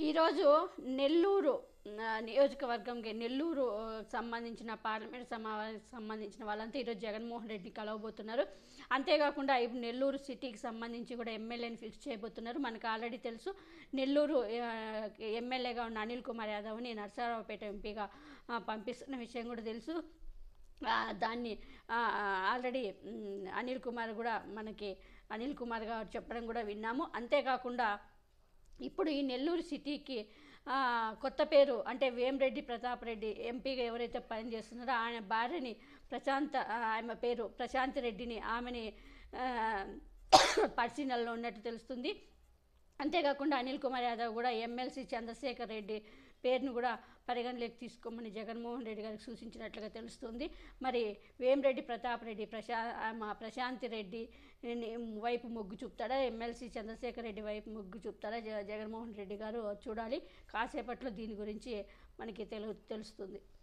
ఈరోజు నెల్లూరు ఆ, నియోజకవర్గంకి నెల్లూరు ఆ, సంబంధించిన పార్లమెంట్ సమావేశానికి సంబంధించిన వాళ్ళంతా ఈరోజు జగన్మోహన్ రెడ్డిని కలవబోతున్నారు అంతేకాకుండా ఇప్పుడు నెల్లూరు సిటీకి సంబంధించి కూడా ఎమ్మెల్యేని ఫిక్స్ చేయబోతున్నారు మనకు ఆల్రెడీ తెలుసు నెల్లూరు ఆ, ఎమ్మెల్యేగా ఉన్న అనిల్ కుమార్ యాదవ్ని నరసరావుపేట ఎంపీగా ఆ, పంపిస్తున్న విషయం కూడా తెలుసు ఆ, దాన్ని ఆ, ఆల్రెడీ మ్, అనిల్ కుమార్ కూడా మనకి అనిల్ కుమార్ గారు చెప్పడం కూడా విన్నాము అంతేకాకుండా ఇప్పుడు ఈ నెల్లూరు సిటీకి ఆ, కొత్త పేరు అంటే వేమిరెడ్డి ప్రతాప్ రెడ్డి ఎంపీగా ఎవరైతే పనిచేస్తున్నారో ఆయన భార్యని ప్రశాంత ఆ, ఆమె పేరు ప్రశాంత్ రెడ్డిని ఆమెని ఆ, పరిశీలనలో ఉన్నట్టు తెలుస్తుంది అంతేకాకుండా అనిల్ కుమార్ యాదవ్ కూడా ఎమ్మెల్సీ చంద్రశేఖర్ రెడ్డి పేరును కూడా పరిగణలోకి తీసుకోమని జగన్మోహన్ రెడ్డి గారికి సూచించినట్లుగా తెలుస్తుంది మరి వేమిరెడ్డి ప్రతాప్ రెడ్డి ప్రశా మా ప్రశాంతి రెడ్డి ని- వైపు మొగ్గు చూపుతాడా ఎమ్మెల్సీ చంద్రశేఖర్ రెడ్డి వైపు మొగ్గు చూపుతాడా జ- జగన్మోహన్ రెడ్డి గారు చూడాలి కాసేపట్లో దీని గురించి మనకి తెలు తెలుస్తుంది